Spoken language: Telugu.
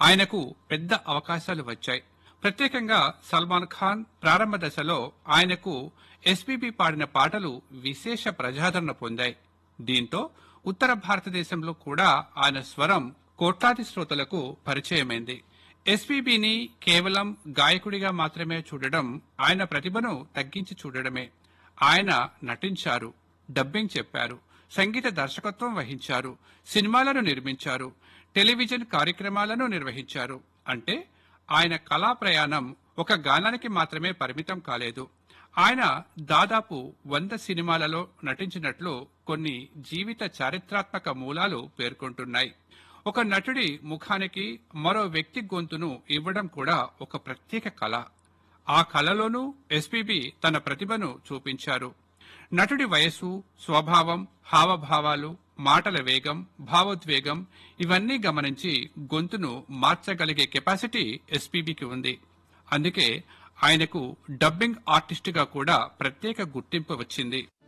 ఆయనకు పెద్ద అవకాశాలు వచ్చాయి ప్రత్యేకంగా సల్మాన్ ఖాన్ ప్రారంభ దశలో ఆయనకు ఎస్పీబీ పాడిన పాటలు విశేష ప్రజాదరణ పొందాయి దీంతో ఉత్తర భారతదేశంలో కూడా ఆయన స్వరం కోట్లాది శ్రోతలకు పరిచయమైంది ఎస్పీబీని కేవలం గాయకుడిగా మాత్రమే చూడడం ఆయన ప్రతిభను తగ్గించి చూడడమే ఆయన నటించారు డబ్బింగ్ చెప్పారు సంగీత దర్శకత్వం వహించారు సినిమాలను నిర్మించారు టెలివిజన్ కార్యక్రమాలను నిర్వహించారు అంటే ఆయన కళా ప్రయాణం ఒక గానానికి మాత్రమే పరిమితం కాలేదు ఆయన దాదాపు వంద సినిమాలలో నటించినట్లు కొన్ని జీవిత చారిత్రాత్మక మూలాలు పేర్కొంటున్నాయి ఒక నటుడి ముఖానికి మరో వ్యక్తి గొంతును ఇవ్వడం కూడా ఒక ప్రత్యేక కళ ఆ కళలోనూ ఎస్పీబీ తన ప్రతిభను చూపించారు నటుడి వయస్సు స్వభావం హావభావాలు మాటల వేగం భావోద్వేగం ఇవన్నీ గమనించి గొంతును మార్చగలిగే కెపాసిటీ ఎస్పీబీకి ఉంది అందుకే ఆయనకు డబ్బింగ్ ఆర్టిస్టుగా కూడా ప్రత్యేక గుర్తింపు వచ్చింది